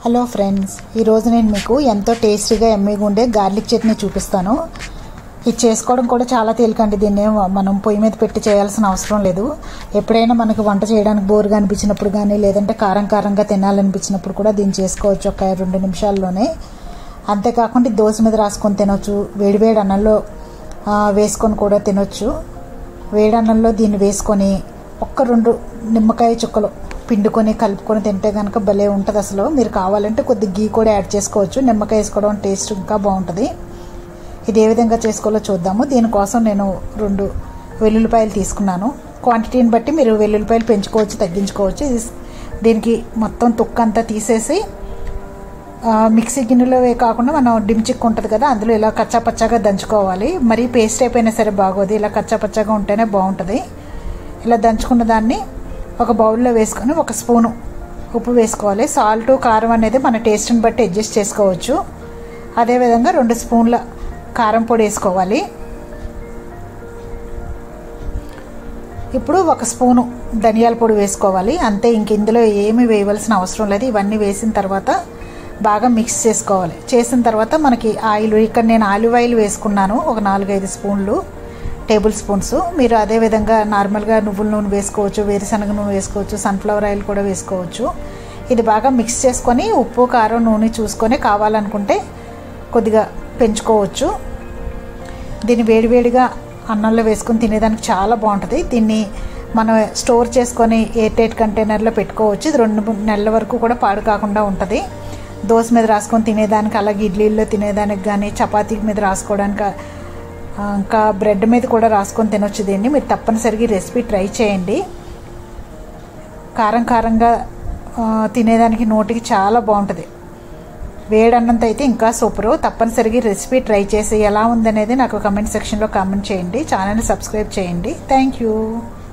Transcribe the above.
hello friends ఈరోజు నేను మీకు ఎంతో టేస్టీగా ఎమ్మీగా ఉండే గార్లిక్ చట్నీ చూపిస్తాను ఇది చేసుకోవడం కూడా చాలా తేలికండి దీన్ని ఏం మనం పొయ్యి మీద పెట్టి చేయాల్సిన అవసరం లేదు ఎప్పుడైనా మనకు వంట చేయడానికి బోరుగా అనిపించినప్పుడు కానీ లేదంటే కారం కారంగా తినాలనిపించినప్పుడు కూడా దీన్ని చేసుకోవచ్చు ఒక రెండు నిమిషాల్లోనే అంతేకాకుండా ఇది దోశ మీద రాసుకొని తినొచ్చు వేడివేడి అన్నంలో ఆ, వేసుకొని కూడా తినొచ్చు వేడి అన్నంలో దీన్ని వేసుకొని ఒక్క రెండు నిమ్మకాయ చుక్కలు పిండుకొని కలుపుకొని తింటే కనుక భలే ఉంటుంది అసలు మీరు కావాలంటే కొద్ది గీ కూడా యాడ్ చేసుకోవచ్చు నిమ్మకాయ వేసుకోవడం టేస్ట్ ఇంకా బాగుంటుంది ఇది ఏ విధంగా చేసుకోవాలో చూద్దాము దీనికోసం నేను రెండు వెల్లుల్లిపాయలు తీసుకున్నాను క్వాంటిటీని బట్టి మీరు వెల్లుల్లిపాయలు పెంచుకోవచ్చు తగ్గించుకోవచ్చు ఇది దీనికి మొత్తం తుక్క అంతా తీసేసి ఆ, మిక్సీ గిన్నెలో వే కాకుండా మనం డిమ్చిక్ ఉంటుంది కదా అందులో ఇలా కచ్చా పచ్చాగా దంచుకోవాలి మరీ పేస్ట్ అయిపోయినా సరే బాగోదు ఇలా కచ్చా పచ్చాగా ఉంటేనే బాగుంటుంది ఇలా దంచుకున్న దాన్ని ఒక బౌల్లో వేసుకొని ఒక స్పూను ఉప్పు వేసుకోవాలి సాల్ట్ కారం అనేది మన టేస్ట్ని బట్టి అడ్జస్ట్ చేసుకోవచ్చు అదేవిధంగా రెండు స్పూన్ల కారం పొడి వేసుకోవాలి ఇప్పుడు ఒక స్పూను ధనియాల పొడి వేసుకోవాలి అంతే ఇంక ఇందులో ఏమీ వేయవలసిన అవసరం లేదు ఇవన్నీ వేసిన తర్వాత బాగా మిక్స్ చేసుకోవాలి చేసిన తర్వాత మనకి ఆయిల్ ఇక్కడ నేను ఆలివ్ ఆయిల్ వేసుకున్నాను ఒక నాలుగైదు స్పూన్లు టేబుల్ స్పూన్స్ మీరు అదే విధంగా నార్మల్గా నువ్వుల నూనె వేసుకోవచ్చు వేరుశనగ నూనె వేసుకోవచ్చు సన్ఫ్లవర్ ఆయిల్ కూడా వేసుకోవచ్చు ఇది బాగా మిక్స్ చేసుకొని ఉప్పు కారం నూనె చూసుకొని కావాలనుకుంటే కొద్దిగా పెంచుకోవచ్చు దీన్ని వేడివేడిగా అన్నంలో వేసుకొని తినేదానికి చాలా బాగుంటుంది దీన్ని మనం స్టోర్ చేసుకొని ఎయిర్ టైట్ కంటైనర్లో పెట్టుకోవచ్చు ఇది రెండు మూడు నెలల వరకు కూడా పాడు కాకుండా ఉంటుంది దోశ మీద రాసుకొని తినేదానికి అలాగే ఇడ్లీల్లో తినేదానికి కానీ చపాతీ మీద రాసుకోవడానికి ఆ, ఇంకా బ్రెడ్ మీద కూడా రాసుకొని తినొచ్చు దీన్ని మీరు తప్పనిసరిగా ఈ రెసిపీ ట్రై చేయండి కారం కారంగా ఆ, తినేదానికి నోటికి చాలా బాగుంటుంది వేడన్నంత అయితే ఇంకా సూపరు తప్పనిసరిగా ఈ రెసిపీ ట్రై చేసి ఎలా ఉందనేది నాకు కమెంట్ సెక్షన్లో కామెంట్ చేయండి ఛానల్ని సబ్స్క్రైబ్ చేయండి థ్యాంక్ యూ